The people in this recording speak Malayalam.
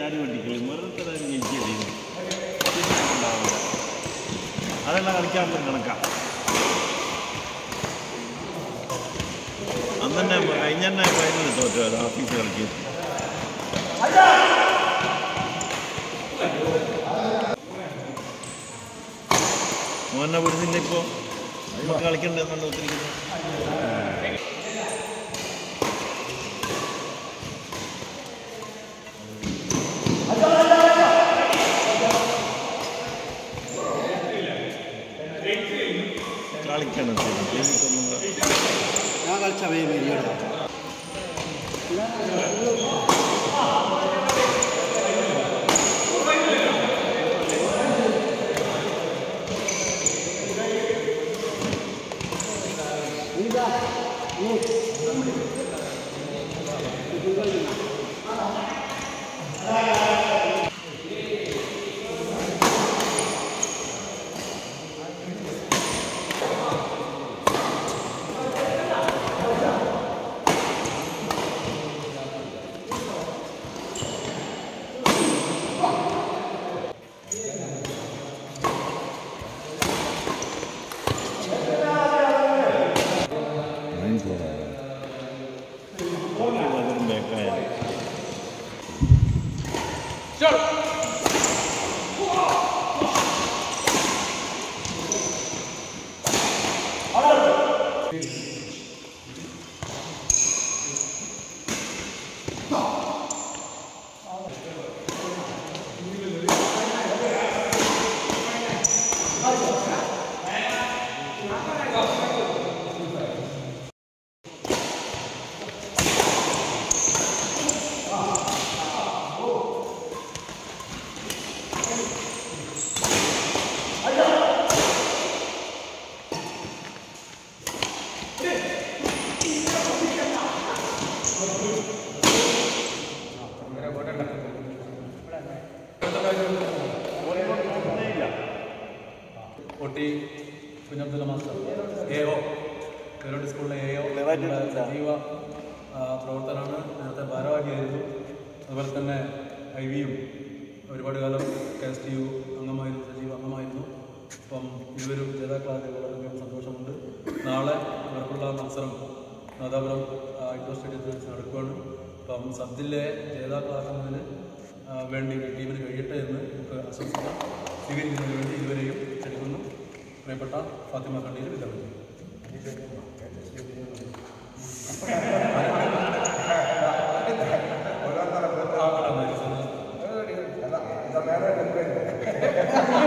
ചാടി വെട്ടിക്കളി വെറുതെ ജയിച്ചില്ല അതെല്ലാം കളിക്കാനുള്ള കണക്കാ അന്ന് തന്നെ കഴിഞ്ഞ തന്നെ ഫൈനൽ തോറ്റു അത് ഓഫീസ് കളിക്കും മോനെ വിടുന്നില്ല ഇപ്പോൾ നമുക്ക് കളിക്കണ്ടെന്നാണ് ഒത്തിരിക്കുന്നത് കളിക്കണം ടീമിക്കൊന്നും ഞാൻ കളിച്ച വേഗം വരികയാണ് പകരം ബേക്കായാലും ഒട്ടി കുഞ്ഞബ്ദുള്ള മാസ്റ്റർ എ ഒ പേരോട് സ്കൂളിലെ എ ഒ സജീവ ആ, പ്രവർത്തനമാണ് നേരത്തെ ഭാരവാഹിയായിരുന്നു അതുപോലെ തന്നെ ഐ വിയും ഒരുപാട് കാലം കെ എസ് ടി യു അംഗമായിരുന്നു സജീവ അംഗമായിരുന്നു അപ്പം ഇരുവരും ജേതാക്കളായതിൽ വളരെയധികം സന്തോഷമുണ്ട് നാളെ ഇവർക്കുള്ള മത്സരം നാദാപുരം ആ, ഇൻഡോർ സ്റ്റേഡിയത്തിൽ വെച്ച് നടക്കുകയാണ് അപ്പം സബ് ജില്ലയെ ജേതാക്കളാക്കുന്നതിന് ആ, വേണ്ടി ഒരു ടീമിന് കഴിയട്ടെ എന്ന് നമുക്ക് ആശംസിക്കാം സ്വീകരിക്കുന്നതിന് വേണ്ടി ഇരുവരെയും ക്ഷണിക്കുന്നു പ്രിയപ്പെട്ട ഫാത്തിമ കണ്ടിയിൽ വിതരണം ചെയ്യും ആ, ആ, ആ, ആ, ആ.